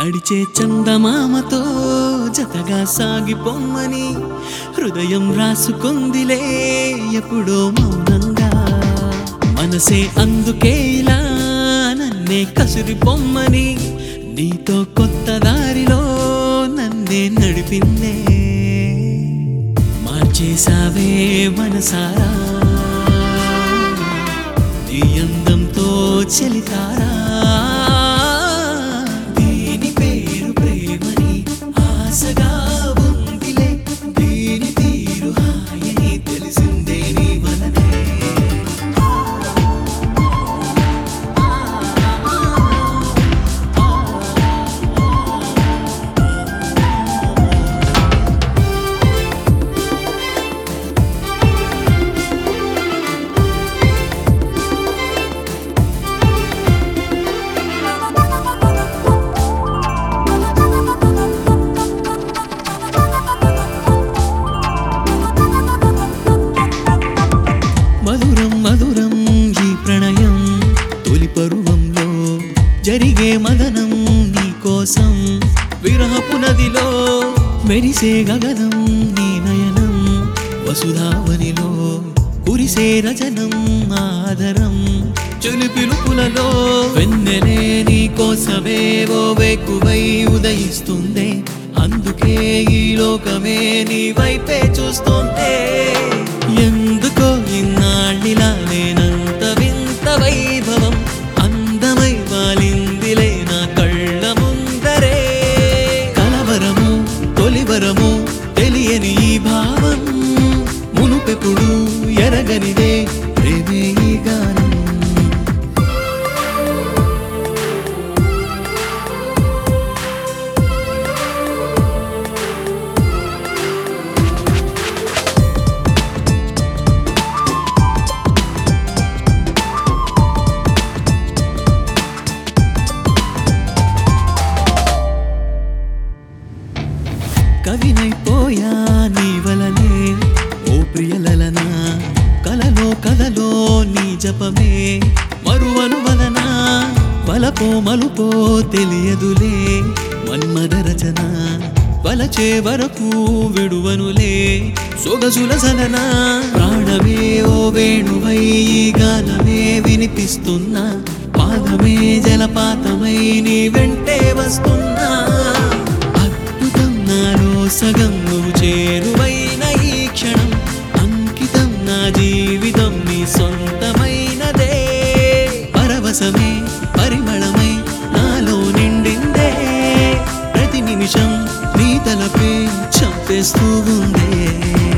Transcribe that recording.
నడిచే చందమామతో జతగా సాగిపోమ్మని హృదయం రాసుకుందిలే ఎప్పుడో మౌనంగా మనసే అందుకే ఇలా నన్నే కసురిపోమ్మని నీతో కొత్త దారిలో నన్నే నడిపిందే మార్చేసావే మనసారా నీ అందంతో చెలితారా దీని పేరు ప్రేమని ఆశగా ఉందిలే దీని తీరు హాయని తెలిసిందే నీ వలనే మధురం మధురం ఈ ప్రణయం తొలి పరువంలో జరిగే మదనం నీ కోసం విరహపు నదిలో మెరిసే గగనం నీ నయనం వసుధావనిలో కురిసే రజనం ఆదరం చొలి పిలుపులలో వెన్నెలే నీ కోసమే ఓ వేకువై ఉదయిస్తుందే అందుకే ఈ లోకమే నీ వైపే చూస్తుందే ఎందుకో ఇన్నాళ్ళిలా నేనంత వింత వైభవం అందమై వాలిందిలే నా కళ్ళ ముందరే కలవరము తొలివరము తెలియని ఈ భావం మునుపెప్పుడు ఎరగనిదే ప్రేమే ఈ గానం కవినైపోయా నీ వలనే ఓ ప్రియలలనా కలలో కథలో నీ జపమే మరువను వలన వలపో మలుపో తెలియదులే మన్మద రచన వలచే వరకు విడువనులే సొగసుల సలన ప్రాణమే ఓ వేణువై ఈ గానమే వినిపిస్తున్నా పాదమే జలపాతమై నీ వెంటే వస్తున్నా అద్భుతం నాలో సగం నువ్వు చేరువైన ఈ క్షణం అంకితం నా జీవితం నీ సొంతమైనదే పరవశమే పరిమళమై నాలో నిండిందే ప్రతి నిమిషం నీ తలపే చంపేస్తూ ఉందే